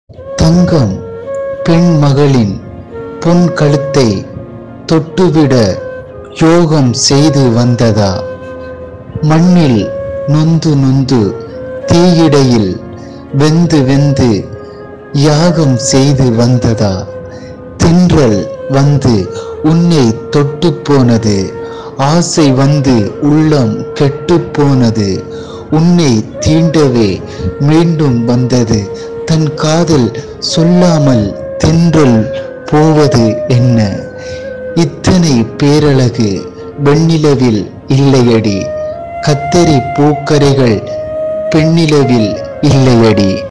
தங்கம் பெண் மகளின் பொன் கழுத்தை தொட்டுவிட யோகம் செய்து வந்ததா மண்ணில் நொந்து நொந்து தீயிடையில் வெந்து வெந்து யாகம் செய்து வந்ததா தென்றல் வந்து உன்னை தொட்டு போனது ஆசை வந்து உள்ளம் கெட்டு போனது உன்னை தீண்டவே மீண்டும் வந்தது தன் காதல் சொல்லாமல் தென்றல் போவது என்ன இத்தனை பேரழகு வெண்ணிலவில் இல்லையடி கத்தரி பூக்கரைகள் பெண்ணிலவில் இல்லையடி